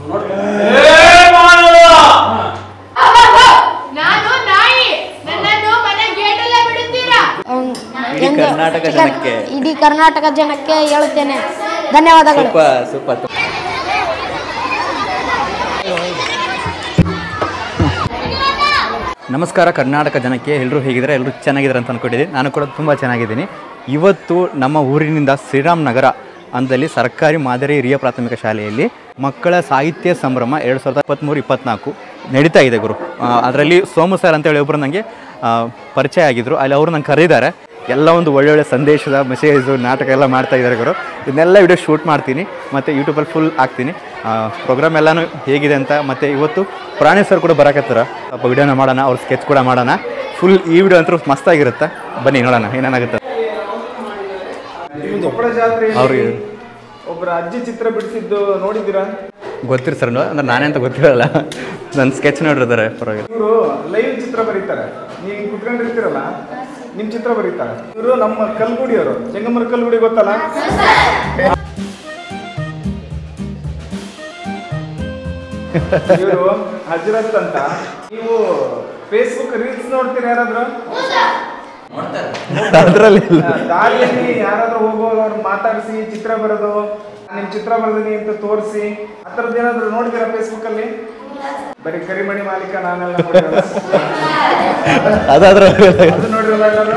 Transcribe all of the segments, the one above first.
ನಾನು ನಾಯಿ ನನ್ನನ್ನು ಮನೆ ಗೇಟಲ್ಲೇ ಬಿಡುತ್ತೀರಾ ಇಡೀ ಎಂದು ಕರ್ನಾಟಕ ಜನಕ್ಕೆ. ಇಡೀ ಕರ್ನಾಟಕ ಜನಕ್ಕೆ ಹೇಳುತ್ತೇನೆ ಧನ್ಯವಾದಗಳು ಸೂಪರ್ ಸೂಪರ್ ನಮಸ್ಕಾರ ಕರ್ನಾಟಕ ಜನಕ್ಕೆ ಎಲ್ಲರೂ ಹೇಗಿದ್ದಾರೆ ಎಲ್ಲರೂ ಚೆನ್ನಾಗಿದ್ದಾರೆ ಅಂತ ಅಂದ್ಕೊಂಡಿದ್ದೀನಿ ನಾನು ಕೂಡ ತುಂಬ ಚೆನ್ನಾಗಿದ್ದೀನಿ ಇವತ್ತು ನಮ್ಮ ಊರಿನಿಂದ ಶ್ರೀರಾಮ್ ನಗರ ಅಂದಲ್ಲಿ ಸರ್ಕಾರಿ ಮಾದರಿ ಹಿರಿಯ ಪ್ರಾಥಮಿಕ ಶಾಲೆಯಲ್ಲಿ ಮಕ್ಕಳ ಸಾಹಿತ್ಯ ಸಂಭ್ರಮ ಎರಡು ಸಾವಿರದ ಇಪ್ಪತ್ತ್ಮೂರು ಇಪ್ಪತ್ತ್ನಾಲ್ಕು ನಡೀತಾ ಇದೆ ಗುರು ಅದರಲ್ಲಿ ಸೋಮು ಸರ್ ಅಂತೇಳಿ ಒಬ್ಬರು ನನಗೆ ಆ, ಪರಿಚಯ ಆಗಿದ್ದರು ಅಲ್ಲಿ ಅವರು ನಂಗೆ ಕರೆದಿದ್ದಾರೆ ಎಲ್ಲ ಒಂದು ಒಳ್ಳೊಳ್ಳೆ ಸಂದೇಶದ ಮೆಸೇಜು ನಾಟಕ ಎಲ್ಲ ಮಾಡ್ತಾ ಇದ್ದಾರೆ ಗುರು ಇದನ್ನೆಲ್ಲ ವಿಡಿಯೋ ಶೂಟ್ ಮಾಡ್ತೀನಿ ಮತ್ತು ಯೂಟ್ಯೂಬಲ್ಲಿ ಫುಲ್ ಹಾಕ್ತೀನಿ ಪ್ರೋಗ್ರಾಮ್ ಎಲ್ಲನೂ ಹೇಗಿದೆ ಅಂತ ಮತ್ತು ಇವತ್ತು ಪ್ರಾಣಿ ಸರ್ ಕೂಡ ಬರಕತ್ತಾರ ಸ್ವಲ್ಪ ವಿಡಿಯೋನ ಮಾಡೋಣ ಅವ್ರ ಸ್ಕೆಚ್ ಕೂಡ ಮಾಡೋಣ ಫುಲ್ ಈ ವಿಡಿಯೋ ಅಂತೂ ಮಸ್ತಾಗಿರುತ್ತೆ ಬನ್ನಿ ನೋಡೋಣ ಏನೇನಾಗುತ್ತೆ ಕೊಪ್ಪಳ ಜಾತ್ರೆಯಲ್ಲಿ ಅವ್ರಿಗೆ ಒಬ್ಬರ ಅಜ್ಜಿ ಚಿತ್ರ ಬಿಡಿಸಿದ್ದು ನೋಡಿದ್ದೀರಾ ಗೊತ್ತಿರಿ ಸರ್ ಅಂದ್ರೆ ನಾನೇ ಅಂತ ಗೊತ್ತಿರಲ್ಲ ನನ್ನ ಸ್ಕೆಚ್ ನೋಡಿರ್ತಾರೆ ಪರವಾಗಿಲ್ಲ ಇವರು ಲೈವ್ ಚಿತ್ರ ಬರೀತಾರೆ ನೀವು ಕುತ್ಕೊಂಡಿರ್ತೀರಲ್ಲ ನಿಮ್ ಚಿತ್ರ ಬರೀತಾರೆ ಇವರು ನಮ್ಮ ಕಲ್ಗುಡಿಯವರು ಜಂಗಮರ ಕಲ್ಗುಡಿ ಗೊತ್ತಲ್ಲ ಇವರು ಹಜರತ್ ಅಂತ ನೀವು ಫೇಸ್ಬುಕ್ ರೀಲ್ಸ್ ನೋಡ್ತೀರಾ ಯಾರಾದ್ರೂ ಅದರಲ್ಲಿ ಆ, ದಾರಿಯಲ್ಲಿ ಯಾರಾದ್ರೂ ಹೋಗೋರು ಮಾತಾಡಿಸಿ ಚಿತ್ರ ಬರೋದು ನಿಮ್ ಚಿತ್ರ ಬರೆದಿನಿ ಅಂತ ತೋರಿಸಿ ಆ ಥರದ್ದು ಏನಾದ್ರು ನೋಡಿದ್ದೀರಾ ಫೇಸ್ಬುಕ್ ಅಲ್ಲಿ ಬರೀ ಕರಿಮಣಿ ಮಾಲೀಕ ನಾನೆಲ್ಲ ನೋಡಿರಲ್ಲ ಅದಾದ್ರೆ ಅದು ನೋಡಿರಲ್ಲ ಎಲ್ಲರೂ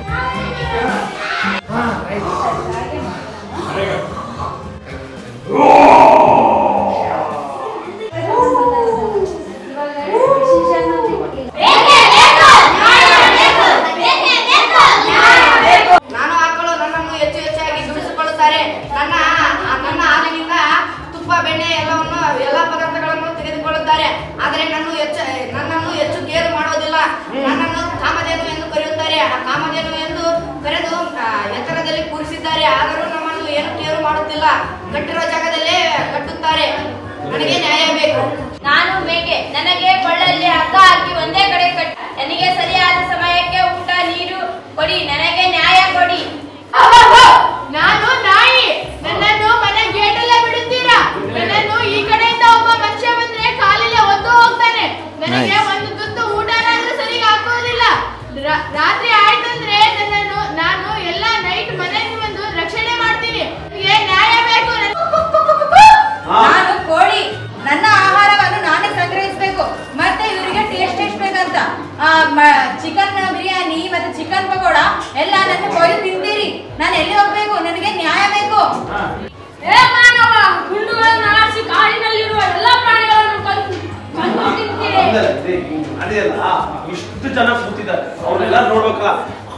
ನಾನು ಆಕಳು ನನ್ನನ್ನು ಹೆಚ್ಚು ಹೆಚ್ಚಾಗಿ ದುಡಿಸಿಕೊಳ್ಳುತ್ತಾರೆ ನನ್ನ ಆ- ನನ್ನ ಹಾಲಿನಿಂದ ತುಪ್ಪ ಬೆಣ್ಣೆ ಎಲ್ಲವನ್ನು ಎಲ್ಲ ಪದಾರ್ಥಗಳನ್ನು ತೆಗೆದುಕೊಳ್ಳುತ್ತಾರೆ ಆದರೆ ನನ್ನ ಹೆಚ್ಚು ನನ್ನನ್ನು ಹೆಚ್ಚು ಕೇರು ಮಾಡೋದಿಲ್ಲ ನನ್ನನ್ನು ಕಾಮಧೇನು ಎಂದು ಕರೆಯುತ್ತಾರೆ ಆ ಕಾಮಧೇನು ಎಂದು ಕರೆದು ಆ, ಎತ್ತರದಲ್ಲಿ ಕೂರಿಸಿದ್ದಾರೆ ಆದರೂ ನಮ್ಮನ್ನು ಏನು ಕೇರು ಮಾಡುತ್ತಿಲ್ಲ ಕಟ್ಟಿರೋ ಜಾಗದಲ್ಲೇ ಕಟ್ಟುತ್ತಾರೆ ನನಗೆ ನ್ಯಾಯ ಬೇಕು ನಾನು ಮೇಕೆ ನನಗೆ ಕೊಳ್ಳಲ್ಲಿ ಹಗ್ಗ ಹಾಕಿ ಒಂದೇ ಕಡೆ ಕಟ್ಟಿ ನನಗೆ ಸರಿಯಾದ ಸಮಯಕ್ಕೆ ಊಟ ನೀರು ಕೊಡಿ ನನಗೆ ನ್ಯಾಯ ಕೊಡಿ ನಾನು ನಾಯಿ ನನ್ನನ್ನು ಮನೆ ಗೇಟಲ್ಲೇ ಬಿಡುತ್ತೀರಾ ನನ್ನನ್ನು ಈ ಕಡೆಯಿಂದ ಒಬ್ಬ ಮನುಷ್ಯ ಬಂದ್ರೆ ಕಾಲಿಲ್ಲ ಒದ್ದು ಹೋಗ್ತಾನೆ ನನಗೆ Nice. ಒಂದು ತುತ್ತು ಊಟನಾದ್ರೂ ಸರಿಗೆ ಹಾಕೋದಿಲ್ಲ ರಾ- ರಾತ್ರಿ ಆಯ್ತಂದ್ರೆ ನನ್ನನ್ನು ನಾನು ಎಲ್ಲ ನೈಟ್ ಮನೆಗೆ ಬಂದು ರಕ್ಷಣೆ ಮಾಡ್ತೀನಿ ನನಗೆ ನ್ಯಾಯ ಬೇಕು ನಾನು ಕೋಳಿ ನನ್ನ ಆಹಾರವನ್ನು ನಾನೇ ಸಂಗ್ರಹಿಸಬೇಕು ಮತ್ತೆ ಇವರಿಗೆ ಟೇಸ್ಟ್ ಎಷ್ಟು ಬೇಕಂತ ಚಿಕನ್ ಬಿರಿಯಾನಿ ಮತ್ತೆ ಚಿಕನ್ ಪಕೋಡ ಎಲ್ಲ ನನ್ನ ಕೊಯ್ದು ತಿಂತೀರಿ ನಾನು ಎಲ್ಲಿ ಹೋಗ್ಬೇಕು ನನಗೆ ನ್ಯಾಯ ಬೇಕು ಏ ಮಾನವ ಗುಂಡುಗಳನ್ನು ಆರಿಸಿ ಕಾಡಿನಲ್ಲಿರುವ ಎಲ್ಲ ಪ್ರಾಣಿಗಳನ್ನು ಕೊಂದು ಕೊಂದು ತಿಂತೀರಿ ಅದೇಲ್ಲ ಇಷ್ಟು ಜನ ಕೂತಿದ್ದಾರೆ ಅವ್ರೆಲ್ಲ ನೋಡ್ಬೇಕಲ್ಲ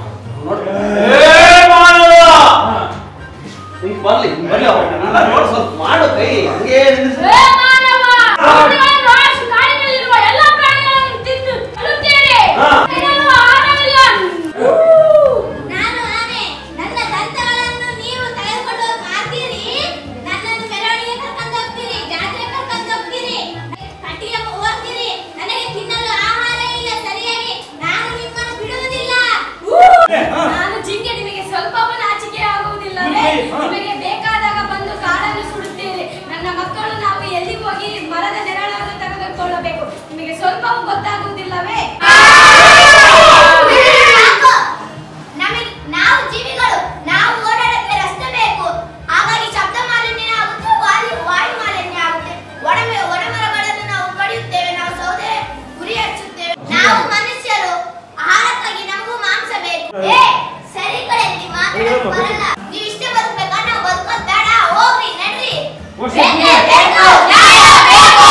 ಹಿಂಗ್ ಬರ್ಲಿ ಹಿಂಗ್ ಬರ್ಲಿ ಅವ್ರನ್ನೆಲ್ಲ ನೋಡ್ ಸ್ವಲ್ಪ ಮಾಡು ಕೈ ಹಂಗೆ ನಿಲ್ಲಿಸು. ಏ ಮಾನವ ಗುಂಡುಗಳನ್ನು ಆರಿಸಿ ಕಾಡಿನಲ್ಲಿರುವ ಎಲ್ಲ ಪ್ರಾಣಿಗಳನ್ನು ತಿಂದು ಕೊಲ್ಲುತ್ತೀರಿ ಹಾ. ಇದನ್ನು ಆಹಾರವಿಲ್ಲ ನಾನು ಆನೆ ನನ್ನ ದಂತಗಳನ್ನು ನೀವು ತೆಗೆದುಕೊಂಡು ಹೋಗಿ ಮಾರ್ತೀರಿ ನನ್ನನ್ನು ಮೆರವಣಿಗೆ ಕರ್ಕೊಂಡು ಹೋಗ್ತೀರಿ ಜಾತ್ರೆ ಕರ್ಕೊಂಡು ಹೋಗ್ತೀರಿ ಕಟ್ಟಿಗೆ ಹೋಗ್ತೀರಿ ನನಗೆ ತಿನ್ನಲು ಆಹಾರ ಇಲ್ಲ ಸರಿಯಾಗಿ ನಾನು ನಿಮ್ಮನ್ನು ಬಿಡುವುದಿಲ್ಲ ನಾನು ಜಿಂಕೆ ನಿಮಗೆ ಸ್ವಲ್ಪವೂ ನಾಚಿಕೆ ಆಗುವುದಿಲ್ಲವೇ ನಿಮಗೆ ಬೇಕಾದಾಗ ಬಂದು ಕಾಡನ್ನು ಸುಡುತ್ತೀರಿ ನನ್ನ ಮಕ್ಕಳು ನಾವು ಎಲ್ಲಿಗೆ ಹೋಗಿ ಮರದ ನೆರಳನ್ನು ತೆಗೆದುಕೊಳ್ಳಬೇಕು ನಿಮಗೆ ಸ್ವಲ್ಪವೂ ಗೊತ್ತಾಗುವುದಿಲ್ಲವೇ ಸಾಕು. ನಮಗೆ ನಾವು ಜೀವಿಗಳು ನಾವು ಓಡಾಡಕ್ಕೆ ರಸ್ತೆ ಬೇಕು ಹಾಗಾಗಿ ಶಬ್ದ ಮಾಲಿನ್ಯ ಆಗುತ್ತೆ ವಾಯು ವಾಯು ಮಾಲಿನ್ಯ ಆಗುತ್ತೆ ಒಣಮೆ ಒಣಮರಗಳನ್ನು ನಾವು ಕಡಿಯುತ್ತೇವೆ ನಾವು ಸೌದೆ ಗುರಿ ಹಚ್ಚುತ್ತೇವೆ ನಾವು ಮನುಷ್ಯರು ಆಹಾರಕ್ಕಾಗಿ ನಮಗೂ ಮಾಂಸ ಬೇಕು ಏ ಸರಿ ಕಡೆ ನೀವು ಮಾತಾಡೋದು ಬರಲ್ಲ ನೀವು ಇಷ್ಟೇ ಬದುಕಬೇಕಾ ನಾವು ಬದುಕೋದು ಬೇಡ ಹೋಗ್ರಿ ನಡ್ರಿ ಬೇಕೇ ಬೇಕು, ನ್ಯಾಯ ಬೇಕು.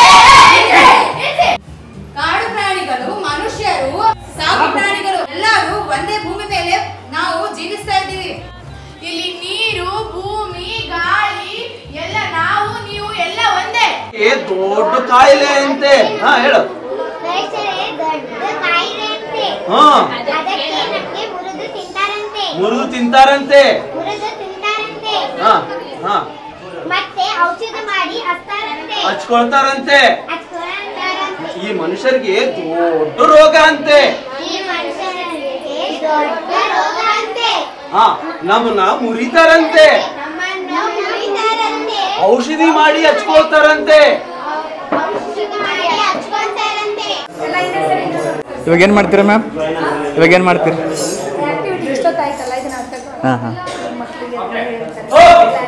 ಕಾಡು ಪ್ರಾಣಿಗಳು ಮನುಷ್ಯರು ಸಾಕು ಪ್ರಾಣಿಗಳು ಎಲ್ಲರೂ ಒಂದೇ ಭೂಮಿ ಮೇಲೆ ನಾವು ಜೀವಿಸ್ತಾ ಇದ್ದೀವಿ ಇಲ್ಲಿ ನೀರು ಭೂಮಿ ಗಾಳಿ ಎಲ್ಲ ನಾವು ನೀವು ಎಲ್ಲ ಒಂದೇ ಏ ದೊಡ್ಡ ಕಾಯಿಲೆ ಅಂತೆ ಹಾ ಹೇಳು ವಯಸ್ಸರೇ ದೊಡ್ಡ ಕಾಯಿಲೆ ಅಂತೆ ಹಾ ಅದಕ್ಕೆ ನಮ್ಗೆ ಮುರಿದು ತಿಂತಾರಂತೆ ಮುರಿದು ತಿಂತಾರಂತೆ ಮುರಿದು ತಿಂತಾರಂತೆ ಹಾ ಹಾ ಮತ್ತೆ ಔಷಧ ಮಾಡಿ ಹಚ್ತಾರಂತೆ ಹಚ್ಕೊಳ್ತಾರಂತೆ ಹಚ್ಕೊಳ್ತಾರಂತೆ ಈ ಮನುಷ್ಯರಿಗೆ ದೊಡ್ಡ ರೋಗ ಅಂತೆ ಈ ಮನುಷ್ಯರಿಗೆ ದೊಡ್ಡ ರೋಗ ಅಂತೆ ಹಾ ನಮ್ಮನ್ನ ಮುರಿತಾರಂತೆ ನಮ್ಮನ್ನು ಮುರಿತಾರಂತೆ ಔಷಧಿ ಮಾಡಿ ಹಚ್ಕೊಳ್ತಾರಂತೆ ಇವಾಗ ಏನು ಮಾಡ್ತೀರಾ ಮ್ಯಾಮ್ ಇವಾಗ ಏನು ಮಾಡ್ತೀರಾ ಆಕ್ಟಿವಿಟಿ ಇಷ್ಟೊತ್ತಾಯ್ತಲ್ಲ ಇದನ್ನ ಅರ್ಥ ಹಾಂ ಹಾಂ ಮಕ್ಕಳಿಗೆ ಅದನ್ನ ಹೇಳ್ತಾರೆ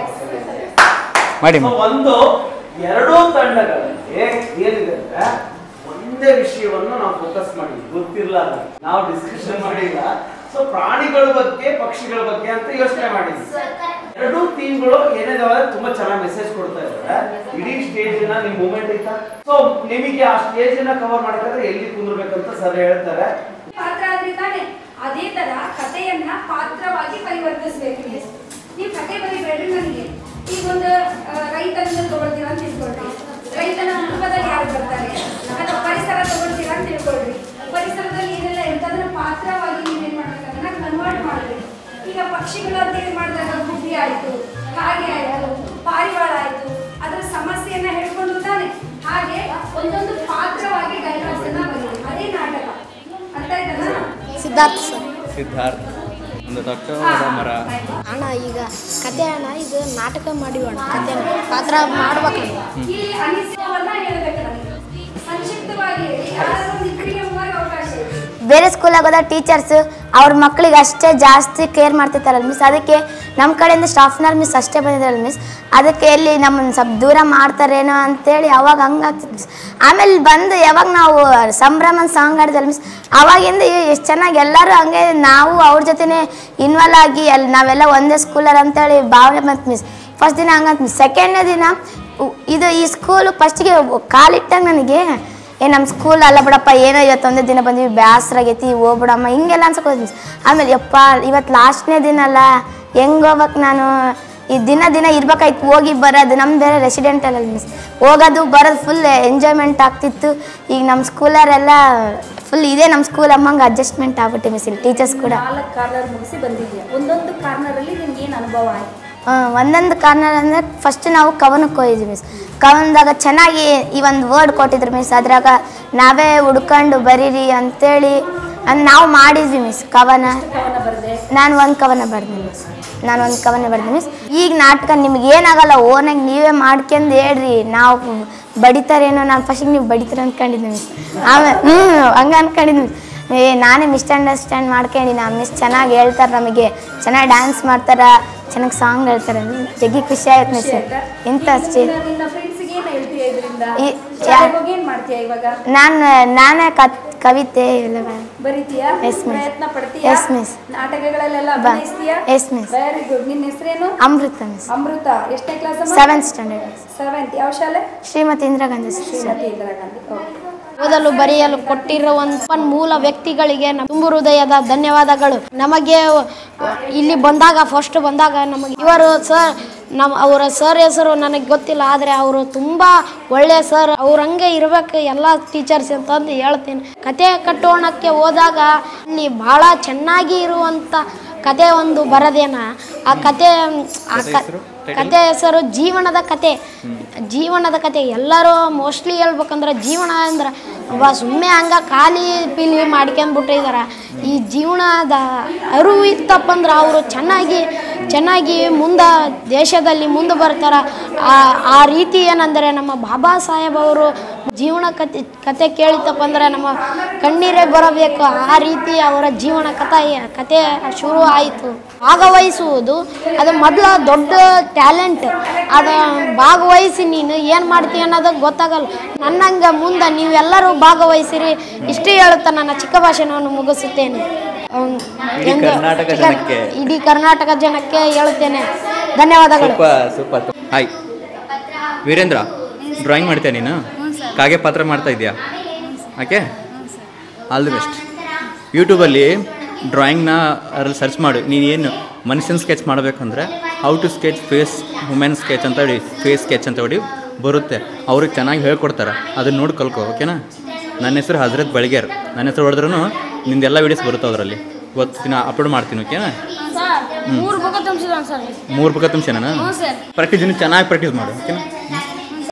ಮಾಡಿ So, ಮ್ಯಾಮ್ ಒಂದು ಎರಡೂ ತಂಡಗಳಲ್ಲಿ ಏನಿದೆ ಅಂದ್ರೆ ಒಂದೇ ವಿಷಯವನ್ನು ನಾವು ಫೋಕಸ್ ಮಾಡಿ ಗೊತ್ತಿಲ್ಲ ನಾವು ಡಿಸ್ಕಷನ್ ಮಾಡಿಲ್ಲ ಸೊ ಪ್ರಾಣಿಗಳ ಬಗ್ಗೆ ಪಕ್ಷಿಗಳ ಬಗ್ಗೆ ಅಂತ ಯೋಚನೆ ಮಾಡಿದ್ವಿ ಎರಡೂ ಟೀಮ್ಗಳು ಏನಿದಾವೆ ತುಂಬಾ ಚೆನ್ನಾಗಿ ಮೆಸೇಜ್ ಕೊಡ್ತಾ ಇದ್ದಾರೆ ಇಡೀ ಸ್ಟೇಜ್ ನ ನಿಮ್ ಮೂಮೆಂಟ್ ಐತಾ ಸೊ ನಿಮಗೆ ಆ ಸ್ಟೇಜ್ ನ ಕವರ್ ಮಾಡಬೇಕಾದ್ರೆ ಎಲ್ಲಿ ಕುಂದ್ರಬೇಕಂತ ಸರ್ ಹೇಳ್ತಾರೆ ಪಾತ್ರ ಆದ್ರೆ ತಾನೆ ಅದೇ ತರ ಕಥೆಯನ್ನ ಪಾತ್ರವಾಗಿ ಪರಿವರ್ತಿಸ್ಬೇಕು ನೀವು. ನೀವು ಕತೆ ಬರೀಬೇಡ್ರಿ ನನಗೆ ಈಗ ಒಂದು ಆ, ರೈತನನ್ನ ತಗೊಳ್ತೀರಾ ಅಂತ ತಿಳ್ಕೊಳ್ರಿ ರೈತನ ಕುಟುಂಬದಲ್ಲಿ ಯಾರು ಬರ್ತಾರೆ ಅಥವಾ ಪರಿಸರ ತಗೊಳ್ತೀರಾ ಅಂತ ತಿಳ್ಕೊಳ್ರಿ ಪರಿಸರದಲ್ಲಿ ಏನೆಲ್ಲ ಇರ್ತದ್ರೆ ಪಾತ್ರವಾಗಿ ನೀವೇನ್ ಮಾಡ್ಬೇಕಂದ್ರೆ ಕನ್ವರ್ಟ್ ಮಾಡಬೇಕು ಈಗ ಪಕ್ಷಿಗಳು ಅಂತ ಹೇಳಿ ಮಾಡಿದಾಗ ಗುಬ್ಬಿ ಆಯ್ತು ಕಾಗೆ ಆಯ್ತು ಪಾರಿವಾಳ ಆಯ್ತು ಅದರ ಸಮಸ್ಯೆಯನ್ನ ಹೇಳ್ಕೊಂಡು ತಾನೆ ಹಾಗೆ ಒಂದೊಂದು ಪಾತ್ರವಾಗಿ ಡೈಲಾಗ್ಸ್ ಅನ್ನ ಬರೀರಿ ಅದೇ ನಾಟಕ ಅರ್ಥ ಆಯ್ತಲ್ಲ ಸಿದ್ಧಾರ್ಥ ಸರ್ ಸಿದ್ಧಾರ್ಥ ಒಂದು ದೊಡ್ಡ ಮರ ಅಣ್ಣ ಈಗ ಕತೆ ಅಣ್ಣ ಇದು ನಾಟಕ ಮಾಡಿವಣ್ಣ ಕತೆ ಪಾತ್ರ ಮಾಡ್ಬೇಕಣ್ಣ ಇಲ್ಲಿ ಅನಿಸಿಕೆವನ್ನ ಹೇಳ್ಬೇಕು ನನಗೆ ಸಂಕ್ಷಿಪ್ತವಾಗಿ ಹೇಳಿ ಯಾರಾದ್ರೂ ಒಂದು ಇಬ್ಬರಿಗೆ ಮೂವರಿಗೆ ಅವಕಾಶ ಇದೆ ಬೇರೆ ಸ್ಕೂಲಾಗ ಹೋದ ಟೀಚರ್ಸ್ ಅವ್ರ ಮಕ್ಕಳಿಗೆ ಅಷ್ಟೇ ಜಾಸ್ತಿ ಕೇರ್ ಮಾಡ್ತಿರ್ತಾರಲ್ಲ ಮಿಸ್ ಅದಕ್ಕೆ ನಮ್ಮ ಕಡೆಯಿಂದ ಸ್ಟಾಫ್ನರ್ ಮಿಸ್ ಅಷ್ಟೇ ಬಂದಿದ್ದಾರಲ್ಲ ಮಿಸ್ ಅದಕ್ಕೆ ಎಲ್ಲಿ ನಮ್ಮನ್ನು ಸ್ವಲ್ಪ ದೂರ ಮಾಡ್ತಾರೇನೋ ಅಂತೇಳಿ ಅವಾಗ ಹಂಗಾಗ್ತಿತ್ತು ಮಿಸ್ ಆಮೇಲೆ ಬಂದು ಯಾವಾಗ ನಾವು ಸಂಭ್ರಮನ್ ಸಾಂಗ್ ಆಡಿದಲ್ಲ ಮಿಸ್ ಅವಾಗಿಂದ ಎಷ್ಟು ಚೆನ್ನಾಗಿ ಎಲ್ಲರೂ ಹಂಗೆ ನಾವು ಅವ್ರ ಜೊತೆನೇ ಇನ್ವಾಲ್ವ್ ಆಗಿ ಅಲ್ಲಿ ನಾವೆಲ್ಲ ಒಂದೇ ಸ್ಕೂಲಲ್ಲಿ ಅಂತೇಳಿ ಭಾವನೆ ಬಂತು ಮಿಸ್ ಫಸ್ಟ್ ದಿನ ಹಂಗಂತ ಮಿಸ್ ಸೆಕೆಂಡ್ನೇ ದಿನ ಉ- ಇದು ಈ ಸ್ಕೂಲು ಫಸ್ಟಿಗೆ ಕಾಲಿಟ್ಟಾಗ ನನಗೆ ಏ ನಮ್ಮ ಸ್ಕೂಲ್ ಅಲ್ಲ ಬಿಡಪ್ಪ ಏನೋ ಇವತ್ತು ಒಂದೇ ದಿನ ಬಂದ್ವಿ ಬ್ಯಾಸ್ರ ಆಗೈತಿ ಹೋಗ್ಬಿಡಮ್ಮ ಹಿಂಗೆಲ್ಲ ಅನ್ಸಕ್ಕೆ ಮಿಸ್ ಆಮೇಲೆ ಯಪ್ಪ ಇವತ್ತು ಲಾಸ್ಟ್ನೇ ದಿನ ಅಲ್ಲ ಹೆಂಗೆ ಹೋಗ್ಬೇಕು ನಾನು ಈ ದಿನ ದಿನ ಇರ್ಬೇಕಾಯ್ತು ಹೋಗಿ ಬರೋದು ನಮ್ಮ ಬೇರೆ ರೆಸಿಡೆಂಟ್ ಅಲ್ಲ ಮಿಸ್ ಹೋಗೋದು ಬರೋದು ಫುಲ್ ಎಂಜಾಯ್ಮೆಂಟ್ ಆಗ್ತಿತ್ತು ಈಗ ನಮ್ಮ ಸ್ಕೂಲರೆಲ್ಲ ಫುಲ್ ಇದೇ ನಮ್ಮ ಸ್ಕೂಲ್ ಅಮ್ಮಂಗೆ ಅಡ್ಜಸ್ಟ್ಮೆಂಟ್ ಆಗ್ಬಿಟ್ಟೆ ಮಿಸ್ ಇಲ್ಲಿ ಟೀಚರ್ಸ್ ಕೂಡ ನಾಲ್ಕು ಕಾರ್ನರ್ ಮುಗಿಸಿ ಬಂದಿದ್ಯಾ ಒಂದೊಂದು ಕಾರ್ನರಲ್ಲಿ ನಿಮ್ಗೆ ಏನು ಅನುಭವ ಆಯ್ತು ಆ, ಒಂದೊಂದು ಕಾರ್ನರ್ ಅಂದರೆ ಫಸ್ಟ್ ನಾವು ಕವನಕ್ಕೆ ಹೋಗಿದ್ವಿ ಮಿಸ್ ಕವನದಾಗ ಚೆನ್ನಾಗಿ ಈ ಒಂದು ವರ್ಡ್ ಕೊಟ್ಟಿದ್ರು ಮಿಸ್ ಅದ್ರಾಗ ನಾವೇ ಹುಡ್ಕೊಂಡು ಬರೀರಿ ಅಂತೇಳಿ ಅಂದ್ ನಾವು ಮಾಡಿದ್ವಿ ಮಿಸ್ ಕವನ ಕವನ ಬರದೆ ನಾನು ಒಂದು ಕವನ ಬರ್ದೆ ಮಿಸ್ ನಾನು ಒಂದು ಕವನ ಬರ್ದೆ ಮಿಸ್ ಈಗ ನಾಟಕ ನಿಮ್ಗೆ ಏನಾಗಲ್ಲ ಓನಾಗಿ ನೀವೇ ಮಾಡ್ಕೊಂಡು ಹೇಳ್ರಿ ನಾವು ಬಡಿತಾರೇನೋ ನಾನು ಫಸ್ಟಿಗೆ ನೀವು ಬಡಿತೀರ ಅಂದ್ಕೊಂಡಿದ್ದೆ ಮಿಸ್ ಆಮೇಲೆ ಹ್ಞೂ ಹಂಗೆ ಅಂದ್ಕೊಂಡಿದ್ವಿ ಮಿಸ್ ಏ ನಾನೇ ಮಿಸ್ಅಂಡರ್ಸ್ಟ್ಯಾಂಡ್ ಮಾಡ್ಕೊಂಡು ನಾ ಮಿಸ್ ಚೆನ್ನಾಗಿ ಹೇಳ್ತಾರೆ ನಮಗೆ ಚೆನ್ನಾಗಿ ಡ್ಯಾನ್ಸ್ ಮಾಡ್ತಾರೆ ಚೆನ್ನಾಗಿ ಸಾಂಗ್ ಹೇಳ್ತಾರೆ ಜಗ್ಗಿ ಖುಷಿ ಆಯ್ತು ಮಿಸ್ ಇಂಥ ಅಷ್ಟೇ ನಿನ್ನ- ನಿನ್ನ ಫ್ರೆಂಡ್ಸಿಗೆ ಏನು ಹೇಳ್ತೀಯ ಇದರಿಂದ ಈ- ಶಾಲೆಗೆ ಹೋಗಿ ಏನು ಮಾಡ್ತೀಯ ಇವಾಗ ನಾನು ನಾನೇ ಕತ್ ಕವಿತೆ ಎಲ್ಲ ಬ- ಬರೀತೀಯಾ Yes, miss. ಪ್ರಯತ್ನ ಪಡ್ತೀಯಾ Yes, miss. ನಾಟಕಗಳಲ್ಲೆಲ್ಲ ಬಾ. ಅಭಿನಯಿಸ್ತೀಯಾ Yes, miss. ವೆರಿ ಗುಡ್ ನಿನ್ನ ಹೆಸರೇನು ಅಮೃತ ಮಿಸ್ ಅಮೃತ ಎಷ್ಟನೇ class seventh standard miss seventh ಯಾವ ಶಾಲೆ ಶ್ರೀಮತಿ ಇಂದಿರಾ ಗಾಂಧಿ ಶ್ರೀಮತಿ ಇಂದಿರಾ ಗಾಂಧಿ ಓಕೆ ಓದಲು ಬರೆಯಲು ಕೊಟ್ಟಿರುವಂತ ಮೂಲ ವ್ಯಕ್ತಿಗಳಿಗೆ ನಮ್ಮ ತುಂಬು ಹೃದಯದ ಧನ್ಯವಾದಗಳು ನಮಗೆ ಇಲ್ಲಿ ಬಂದಾಗ ಫಸ್ಟ್ ಬಂದಾಗ ನಮಗೆ ಇವರು ಸರ್ ನಮ್ಮ ಅವರ ಸರ್ ಹೆಸರು ನನಗೆ ಗೊತ್ತಿಲ್ಲ ಆದರೆ ಅವರು ತುಂಬ ಒಳ್ಳೆಯ ಸರ್ ಅವ್ರ ಹಂಗೆ ಇರಬೇಕು ಎಲ್ಲ ಟೀಚರ್ಸ್ ಅಂತಂದು ಹೇಳ್ತೀನಿ ಕತೆ ಕಟ್ಟೋಣಕ್ಕೆ ಹೋದಾಗ ಅಲ್ಲಿ ಭಾಳ ಚೆನ್ನಾಗಿ ಇರುವಂಥ ಕತೆ ಒಂದು ಬರದೇನ ಆ ಕತೆ ಆ ಕ ಕತೆ ಹೆಸರು ಜೀವನದ ಕತೆ ಜೀವನದ ಕತೆ ಎಲ್ಲರೂ ಮೋಸ್ಟ್ಲಿ ಹೇಳ್ಬೇಕಂದ್ರೆ ಜೀವನ ಅಂದ್ರೆ ಒಬ್ಬ ಸುಮ್ಮನೆ ಹಂಗ ಖಾಲಿ ಪೀಲಿ ಮಾಡ್ಕೊಂಡ್ಬಿಟ್ಟಿದಾರ ಈ ಜೀವನದ ಅರಿವು ಇತ್ತಪ್ಪ ಅಂದ್ರೆ ಅವರು ಚೆನ್ನಾಗಿ ಚೆನ್ನಾಗಿ ಮುಂದೆ ದೇಶದಲ್ಲಿ ಮುಂದೆ ಬರ್ತಾರ ಆ ಆ ರೀತಿ ಏನಂದರೆ ನಮ್ಮ ಬಾಬಾ ಸಾಹೇಬ್ ಅವರು ಜೀವನ ಕತೆ ಕತೆ ಕೇಳಿತಪ್ಪ ಅಂದ್ರೆ ನಮ್ಮ ಕಣ್ಣೀರೇ ಬರಬೇಕು ಆ ರೀತಿ ಅವರ ಜೀವನ ಕಥೆ ಕತೆ ಶುರು ಆಯಿತು ಭಾಗವಹಿಸುವುದು ಅದು ಮೊದಲ ದೊಡ್ಡ ಟ್ಯಾಲೆಂಟ್ ಅದು ಭಾಗವಹಿಸಿ ನೀನು ಏನು ಮಾಡ್ತೀಯ ಅನ್ನೋದು ಗೊತ್ತಾಗಲ್ಲ ನನ್ನಂಗೆ ಮುಂದೆ ನೀವೆಲ್ಲರೂ ಭಾಗವಹಿಸಿರಿ ಇಷ್ಟೇ ಹೇಳುತ್ತಾ ನನ್ನ ಚಿಕ್ಕ ಭಾಷಣವನ್ನು ಮುಗಿಸುತ್ತೇನೆ ಹ್ಮ್, ಇಡೀ ಎಂದು ಕರ್ನಾಟಕ ಚಿಕ್ಕ- ಜನಕ್ಕೆ. ಇಡೀ ಕರ್ನಾಟಕ ಜನಕ್ಕೆ ಹೇಳುತ್ತೇನೆ ಧನ್ಯವಾದಗಳು super super hi Veerendra drawing ಮಾಡ್ತೀಯ ನೀನು ಕಾಗೆ ಪಾತ್ರ ಮಾಡ್ತಾ ಇದೆಯಾ ಓಕೆ ಆಲ್ ದಿ ಬೆಸ್ಟ್ ಯೂಟ್ಯೂಬಲ್ಲಿ ಡ್ರಾಯಿಂಗ್ನ ಅದ್ರಲ್ಲಿ ಸರ್ಚ್ ಮಾಡು ನೀನು ಏನು ಮನುಷ್ಯನ ಸ್ಕೆಚ್ ಮಾಡಬೇಕಂದ್ರೆ how to sketch face women sketch ಅಂತ ಹೇಳಿ ಫೇಸ್ ಸ್ಕೆಚ್ ಅಂತ ಹೇಳಿ ಬರುತ್ತೆ ಅವ್ರಿಗೆ ಚೆನ್ನಾಗಿ ಹೇಳ್ಕೊಡ್ತಾರೆ ಅದನ್ನ ನೋಡಿ ಕಲ್ಕೊ ಓಕೆನಾ ನನ್ನ ಹೆಸರು ಹಜರತ್ ಬಳಿಗೇರ್ ನನ್ನ ಹೆಸರು ಹೊಡೆದ್ರೂ ನಿಂದೆಲ್ಲ ವೀಡಿಯೋಸ್ ಬರುತ್ತೆ ಅದರಲ್ಲಿ ಇವತ್ತು ದಿನ ಅಪ್ಲೋಡ್ ಮಾಡ್ತೀನಿ ಓಕೆನಾ ಮೂರು ಬುಕ್ ತುಂಬಿಸಿದ ಸರ್ ಮೂರು ಬುಕ್ಕ ತುಂಬಿಸೇನ ಪ್ರಾಕ್ಟೀಸ್ ಚೆನ್ನಾಗಿ ಪ್ರಾಕ್ಟೀಸ್ ಮಾಡು ಓಕೆನಾ